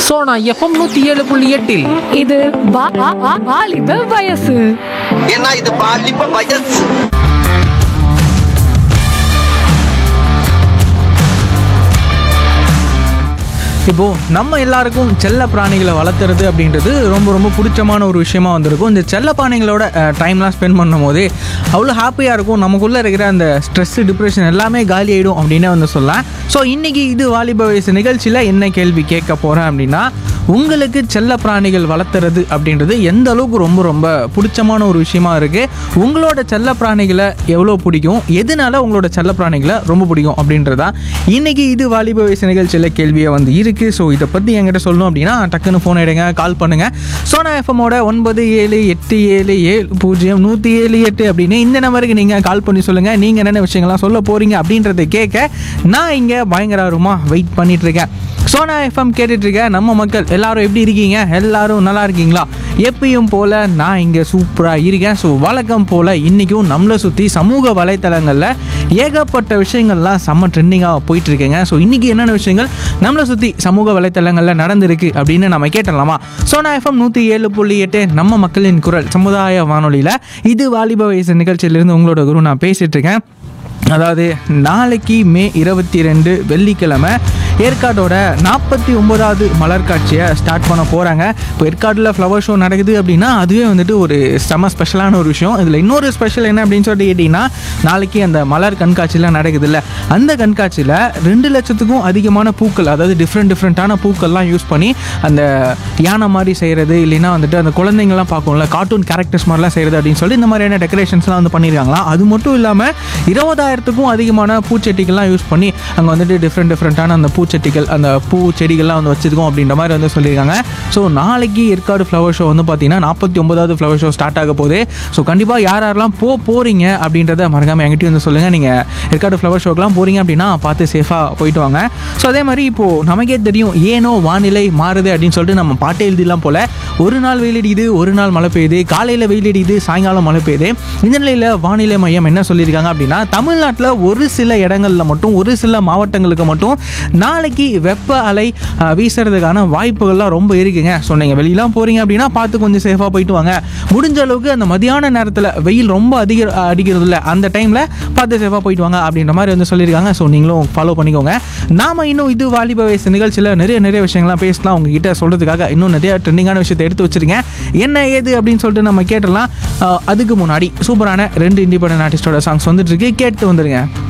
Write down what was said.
Sona FM நூத்தி ஏழு புள்ளி எட்டில் இது வா- வா- வா- வாலிப வயசு ஏன்னா இது பாலிப்ப வயசு இப்போ நம்ம எல்லாருக்கும் செல்ல பிராணிகளை வளர்த்துறது அப்படின்றது ரொம்ப ரொம்ப பிடிச்சமான ஒரு விஷயமா வந்திருக்கும் இந்த செல்ல பிராணிகளோட டைம்லாம் ஸ்பெண்ட் பண்ணும் போதே அவ்வளோ ஹாப்பியாக இருக்கும் நமக்குள்ளே இருக்கிற அந்த ஸ்ட்ரெஸ் டிப்ரெஷன் எல்லாமே காலி ஆகிடும் அப்படின்னே வந்து சொல்லலாம் ஸோ இன்னைக்கு இது வாலிப வயசு நிகழ்ச்சியில் என்ன கேள்வி கேட்க போகிறேன் அப்படின்னா உங்களுக்கு செல்ல பிராணிகள் வளர்த்துறது அப்படின்றது எந்த அளவுக்கு ரொம்ப ரொம்ப பிடிச்சமான ஒரு விஷயமா இருக்குது உங்களோட செல்ல பிராணிகளை எவ்வளோ பிடிக்கும் எதனால உங்களோட செல்ல பிராணிகளை ரொம்ப பிடிக்கும் அப்படின்றதா இன்னைக்கு இது வாலிப வயசு நிகழ்ச்சியில் கேள்வியை வந்து இருக்குது ஸோ இதை பற்றி என்கிட்ட சொல்லணும் அப்படின்னா டக்குன்னு ஃபோன் எடுங்க கால் பண்ணுங்கள் சோனா எஃப்எம்மோட ஒன்பது ஏழு எட்டு ஏழு ஏழு பூஜ்ஜியம் நூற்றி ஏழு எட்டு அப்படின்னு இந்த நம்பருக்கு நீங்கள் கால் பண்ணி சொல்லுங்கள் நீங்கள் என்னென்ன விஷயங்கள்லாம் சொல்ல போகிறீங்க அப்படின்றத கேட்க நான் இங்கே பயங்கரமாக வெயிட் பண்ணிட்டு இருக்கேன் சோனா எஃப்எம் கேட்டுட்டு இருக்க நம்ம மக்கள் எல்லாரும் எப்படி இருக்கீங்க எல்லாரும் நல்லா இருக்கீங்களா எப்பயும் போல் நான் இங்கே சூப்பராக இருக்கேன் ஸோ வழக்கம் போல் இன்றைக்கும் நம்மளை சுற்றி சமூக வலைத்தளங்களில் ஏகப்பட்ட விஷயங்கள்லாம் செம்ம ட்ரெண்டிங்காக போயிட்டு இருக்குங்க ஸோ இன்றைக்கி என்னென்ன விஷயங்கள் நம்மளை சுற்றி சமூக வலைத்தளங்களில் நடந்திருக்கு அப்படின்னு நம்ம கேட்டலாமா சோனா எஃப்எம் நூற்றி ஏழு புள்ளி எட்டு நம்ம மக்களின் குரல் சமுதாய வானொலியில் இது வாலிப வயசு நிகழ்ச்சியிலிருந்து உங்களோட குரு நான் பேசிகிட்டு இருக்கேன் அதாவது நாளைக்கு மே இருபத்தி ரெண்டு வெள்ளிக்கிழமை ஏற்காட்டோட நாற்பத்தி ஒன்பதாவது மலர் காட்சியை ஸ்டார்ட் பண்ண போகிறாங்க இப்போ ஏற்காட்டில் ஃப்ளவர் ஷோ நடக்குது அப்படின்னா அதுவே வந்துட்டு ஒரு செம ஸ்பெஷலான ஒரு விஷயம் இதில் இன்னொரு ஸ்பெஷல் என்ன அப்படின்னு சொல்லிட்டு கேட்டிங்கன்னா நாளைக்கு அந்த மலர் கண்காட்சியெலாம் நடக்குதுல்ல அந்த கண்காட்சியில் ரெண்டு லட்சத்துக்கும் அதிகமான பூக்கள் அதாவது டிஃப்ரெண்ட் டிஃப்ரெண்ட்டான பூக்கள்லாம் யூஸ் பண்ணி அந்த யானை மாதிரி செய்கிறது இல்லைன்னா வந்துட்டு அந்த குழந்தைங்கள்லாம் பார்க்கும்ல கார்ட்டூன் கேரக்டர்ஸ் மாதிரிலாம் செய்கிறது அப்படின்னு சொல்லி இந்த மாதிரியான டெக்கரேஷன்ஸ்லாம் வந்து பண்ணியிருக்காங்களாம் அது மட்டும் இல்லாமல் இருபதாயிரத்துக்கும் அதிகமான பூச்செடிகள்லாம் யூஸ் பண்ணி அங்கே வந்துட்டு டிஃப்ரெண்ட் டிஃப்ரெண்ட்டான அந்த பூச்செடிகள் அந்த பூ செடிகள்லாம் வந்து வச்சிருக்கோம் அப்படின்ற மாதிரி வந்து சொல்லியிருக்காங்க ஸோ நாளைக்கு ஏற்காடு ஃப்ளவர் ஷோ வந்து பார்த்தீங்கன்னா நாற்பத்தி ஒன்பதாவது ஃப்ளவர் ஷோ ஸ்டார்ட் ஆக போகுது ஸோ கண்டிப்பாக யார் யாரெல்லாம் போ போகிறீங்க அப்படின்றத மறக்காமல் என்கிட்டயும் வந்து சொல்லுங்கள் நீங்கள் ஏற்காடு ஃப்ளவர் ஷோக்கெலாம் போகிறீங்க அப்படின்னா பார்த்து சேஃபாக போயிட்டு வாங்க ஸோ அதே மாதிரி இப்போது நமக்கே தெரியும் ஏனோ வானிலை மாறுது அப்படின்னு சொல்லிட்டு நம்ம பாட்டே எழுதிலாம் போல் ஒரு நாள் வெயில் அடிக்குது ஒரு நாள் மழை பெய்யுது காலையில் வெயில் அடிக்குது சாயங்காலம் மழை பெய்யுது இந்த நிலையில் வானிலை மையம் என்ன சொல்லியிருக்காங்க அப்படின்னா தமிழ்நாட்டில் ஒரு சில இடங்களில் மட்டும் ஒரு சில மாவட்டங்களுக்கு மட்டும் நாளைக்கு வெப்ப அலை அஹ், வீசுறதுக்கான வாய்ப்புகள்லாம் ரொம்ப இருக்குங்க ஸோ நீங்கள் வெளியெல்லாம் போகிறீங்க அப்படின்னா பார்த்து கொஞ்சம் சேஃபாக போயிட்டு வாங்க முடிஞ்ச அளவுக்கு அந்த மதியான நேரத்தில் வெயில் ரொம்ப அதிக அடிக்கிறது இல்லை அந்த டைமில் பார்த்து சேஃபாக போயிட்டு வாங்க அப்படின்ற மாதிரி வந்து சொல்லியிருக்காங்க ஸோ நீங்களும் ஃபாலோ பண்ணிக்கோங்க நாம இன்னும் இது வாலிப வயசு நிகழ்ச்சியில் நிறைய நிறைய விஷயங்கள்லாம் பேசலாம் உங்ககிட்ட சொல்கிறதுக்காக இன்னும் நிறைய ட்ரெண்டிங்கான விஷயத்தை எடுத்து வச்சிருக்கேன் என்ன ஏது அப்படின்னு சொல்லிட்டு நம்ம கேட்டலாம் அஹ், அதுக்கு முன்னாடி சூப்பரான ரெண்டு இண்டிபெண்டன்ட் ஆர்டிஸ்டோட சாங்ஸ் வந்துட்டு இருக்கு கேட்டு வந்துருங்க